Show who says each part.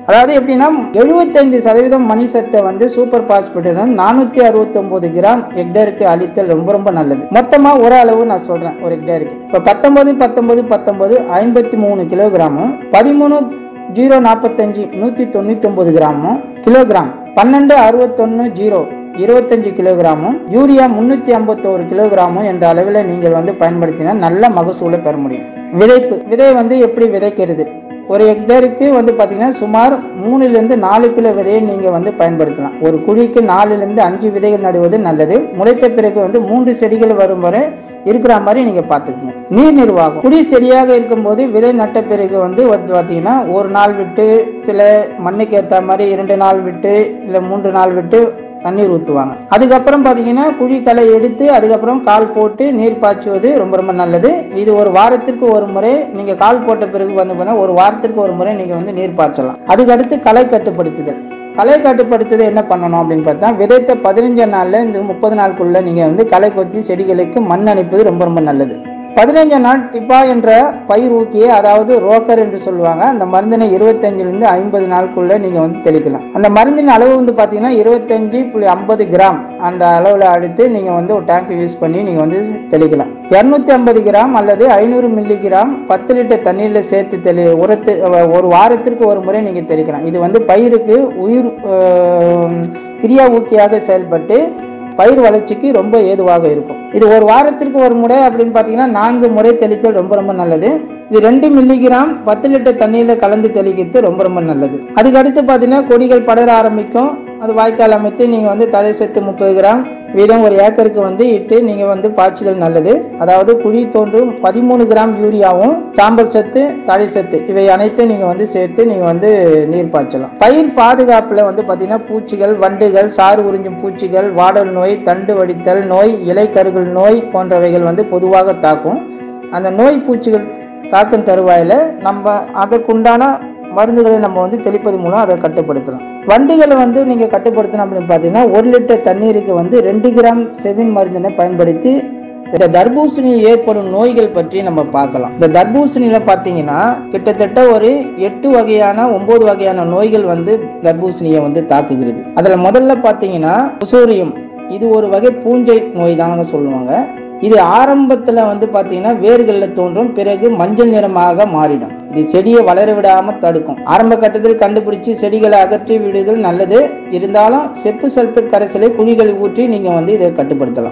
Speaker 1: அதாவது எப்படின்னா எழுபத்தைந்து சதவீதம் மணி சத்தை வந்து சூப்பர் பாஸ்பேட்டுடன் நானூத்தி அறுபத்தி ஒன்பது கிராம் ஹெக்டேருக்கு அளித்தல் ரொம்ப ரொம்ப நல்லது மொத்தமா ஒரு அளவு நான் சொல்றேன் ஒரு ஹெக்டேருக்கு இப்ப பத்தொன்பது பத்தொன்பது பத்தொன்பது ஐம்பத்தி மூணு கிலோகிராமும் பதிமூணு ஜீரோ நாற்பத்தஞ்சு நூற்றி தொண்ணூற்றி ஒம்பது கிராமும் கிலோகிராம் பன்னெண்டு அறுபத்தொன்று ஜீரோ இருபத்தஞ்சு கிலோகிராமும் யூரியா முந்நூற்றி ஐம்பத்தோரு கிலோகிராமும் என்ற அளவில் நீங்கள் வந்து பயன்படுத்தினா நல்ல மகசூலை பெற முடியும் விதைப்பு விதை வந்து எப்படி விதைக்கிறது ஒரு ஹெக்டேருக்கு வந்து பார்த்தீங்கன்னா சுமார் மூணுலேருந்து நாலு கிலோ விதையை நீங்கள் வந்து பயன்படுத்தலாம் ஒரு குழிக்கு நாலுலேருந்து அஞ்சு விதைகள் நடுவது நல்லது முளைத்த பிறகு வந்து மூன்று செடிகள் வரும் வரை இருக்கிற மாதிரி நீங்கள் பார்த்துக்கணும் நீர் நிர்வாகம் குடி செடியாக இருக்கும்போது விதை நட்ட பிறகு வந்து வந்து பார்த்தீங்கன்னா ஒரு நாள் விட்டு சில மண்ணுக்கு ஏற்ற மாதிரி இரண்டு நாள் விட்டு இல்லை மூன்று நாள் விட்டு தண்ணீர் ஊற்றுவாங்க அதுக்கப்புறம் பார்த்தீங்கன்னா குழிக்களை எடுத்து அதுக்கப்புறம் கால் போட்டு நீர் பாய்ச்சுவது ரொம்ப ரொம்ப நல்லது இது ஒரு வாரத்திற்கு ஒரு முறை நீங்கள் கால் போட்ட பிறகு வந்து பார்த்தீங்கன்னா ஒரு வாரத்திற்கு ஒரு முறை நீங்கள் வந்து நீர் பாய்ச்சலாம் அதுக்கடுத்து களை கட்டுப்படுத்துதல் களை கட்டுப்படுத்துதல் என்ன பண்ணணும் அப்படின்னு பார்த்தா விதைத்த பதினஞ்சு நாள்ல இந்த முப்பது நாளுக்குள்ள நீங்கள் வந்து களை கொத்தி செடிகளுக்கு மண் அணைப்பது ரொம்ப ரொம்ப நல்லது பதினைஞ்சு நாள் டிப்பா என்ற பயிர் ஊக்கியை அதாவது ரோக்கர் என்று சொல்லுவாங்க அந்த மருந்தினை இருபத்தஞ்சிலிருந்து ஐம்பது நாளுக்குள்ள நீங்க வந்து தெளிக்கலாம் அந்த மருந்தின் அளவு வந்து பார்த்தீங்கன்னா இருபத்தஞ்சு புள்ளி ஐம்பது கிராம் அந்த அளவில் எடுத்து நீங்க வந்து ஒரு டேங்க் யூஸ் பண்ணி நீங்க வந்து தெளிக்கலாம் இரநூத்தி ஐம்பது கிராம் அல்லது ஐநூறு மில்லி கிராம் பத்து லிட்டர் தண்ணீரில் சேர்த்து தெளி உரத்து ஒரு வாரத்திற்கு ஒரு முறை நீங்க தெளிக்கலாம் இது வந்து பயிருக்கு உயிர் ஆஹ், கிரியா ஊக்கியாக செயல்பட்டு பயிர் வளர்ச்சிக்கு ரொம்ப ஏதுவாக இருக்கும் இது ஒரு வாரத்திற்கு ஒரு முறை அப்படின்னு பார்த்தீங்கன்னா நான்கு முறை தெளித்தல் ரொம்ப ரொம்ப நல்லது இது ரெண்டு மில்லிகிராம் பத்து லிட்டர் தண்ணியில் கலந்து தெளிக்கிறது ரொம்ப ரொம்ப நல்லது அதுக்கு அடுத்து பார்த்தீங்கன்னா கொடிகள் படர ஆரம்பிக்கும் அது வாய்க்கால் அமைத்து நீங்கள் வந்து தலை சத்து முப்பது கிராம் வீதம் ஒரு ஏக்கருக்கு வந்து இட்டு நீங்கள் வந்து பாய்ச்சுதல் நல்லது அதாவது குழி தோன்றும் பதிமூணு கிராம் யூரியாவும் சாம்பல் சத்து தழை சத்து இவை அனைத்தும் நீங்கள் வந்து சேர்த்து நீங்கள் வந்து நீர் பாய்ச்சலாம் பயிர் பாதுகாப்பில் வந்து பார்த்தீங்கன்னா பூச்சிகள் வண்டுகள் சாறு உறிஞ்சும் பூச்சிகள் வாடல் நோய் தண்டு வடித்தல் நோய் இலை கருகள் நோய் போன்றவைகள் வந்து பொதுவாக தாக்கும் அந்த நோய் பூச்சிகள் தாக்கும் தருவாயில் நம்ம அதற்குண்டான மருந்துகளை நம்ம வந்து தெளிப்பது மூலம் அதை கட்டுப்படுத்தலாம் வண்டுகளை வந்து நீங்கள் கட்டுப்படுத்தணும் அப்படின்னு பார்த்தீங்கன்னா ஒரு லிட்டர் தண்ணீருக்கு வந்து ரெண்டு கிராம் செவின் மருந்தினை பயன்படுத்தி இந்த தர்பூசணியில் ஏற்படும் நோய்கள் பற்றி நம்ம பார்க்கலாம் இந்த தர்பூசணியில பார்த்தீங்கன்னா கிட்டத்தட்ட ஒரு எட்டு வகையான ஒன்பது வகையான நோய்கள் வந்து தர்பூசணியை வந்து தாக்குகிறது அதில் முதல்ல பார்த்தீங்கன்னா உசோரியம் இது ஒரு வகை பூஞ்சை நோய் தானங்க சொல்லுவாங்க இது ஆரம்பத்தில் வந்து பார்த்தீங்கன்னா வேர்களில் தோன்றும் பிறகு மஞ்சள் நிறமாக மாறிடும் இது செடியை வளர விடாம தடுக்கும் ஆரம்ப கட்டத்தில் கண்டுபிடிச்சு செடிகளை அகற்றி விடுதல் நல்லது இருந்தாலும் செப்பு சல்பேட் கரைசலை குழிகளில் ஊற்றி நீங்க வந்து இதை கட்டுப்படுத்தலாம்